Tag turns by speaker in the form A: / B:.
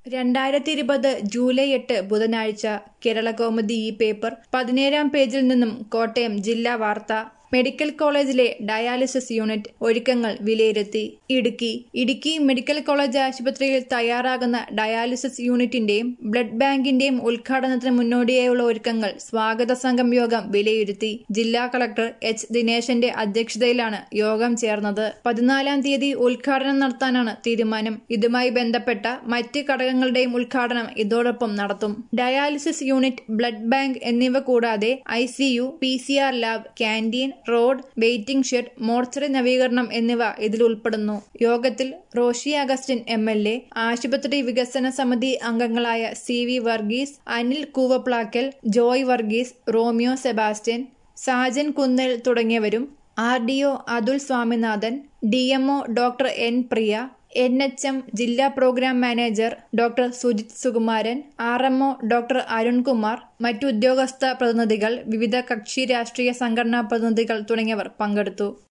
A: രണ്ടായിരത്തി ഇരുപത് ജൂലൈ എട്ട് ബുധനാഴ്ച കേരളകൗമുദി ഈ പേപ്പർ പതിനേഴാം പേജിൽ നിന്നും കോട്ടയം ജില്ലാ വാർത്ത മെഡിക്കൽ കോളേജിലെ ഡയാലിസിസ് യൂണിറ്റ് ഒരുക്കങ്ങൾ വിലയിരുത്തി ഇടുക്കി ഇടുക്കി മെഡിക്കൽ കോളേജ് ആശുപത്രിയിൽ തയ്യാറാകുന്ന ഡയാലിസിസ് യൂണിറ്റിന്റെയും ബ്ലഡ് ബാങ്കിന്റെയും ഉദ്ഘാടനത്തിന് മുന്നോടിയായുള്ള ഒരുക്കങ്ങൾ സ്വാഗത സംഘം യോഗം വിലയിരുത്തി ജില്ലാ കളക്ടർ എച്ച് ദിനേശന്റെ അധ്യക്ഷതയിലാണ് യോഗം ചേർന്നത് പതിനാലാം തീയതി ഉദ്ഘാടനം നടത്താനാണ് തീരുമാനം ഇതുമായി ബന്ധപ്പെട്ട മറ്റ് ഘടകങ്ങളുടെയും ഉദ്ഘാടനം ഇതോടൊപ്പം നടത്തും ഡയാലിസിസ് യൂണിറ്റ് ബ്ലഡ് ബാങ്ക് എന്നിവ കൂടാതെ I C U P C R lab canteen road waiting shed mortuary നവീകരണം എന്നിവ ഇതിൽ ഉൾപ്പെടുന്നു യോഗത്തിൽ Roshy Augustine M L A ആശുപത്രി വികസന സമിതി അംഗങ്ങളായ സി വി വർഗീസ് അനിൽ കൂവപ്ലാക്കൽ ജോയ് വർഗീസ് റോമിയോ സെബാസ്റ്റ്യൻ സാജൻ കുന്നൽ തുടങ്ങിയവരും R D O Athul Swaminathan D M O doctor N Priya N H M ജില്ലാ programme manager doctor Sujith Sukumaran R M O doctor Arunkumar മറ്റു ഉദ്യോഗസ്ഥ പ്രതിനിധികൾ വിവിധ കക്ഷി രാഷ്ട്രീയ സംഘടനാ പ്രതിനിധികൾ തുടങ്ങിയവർ പങ്കെടുത്തു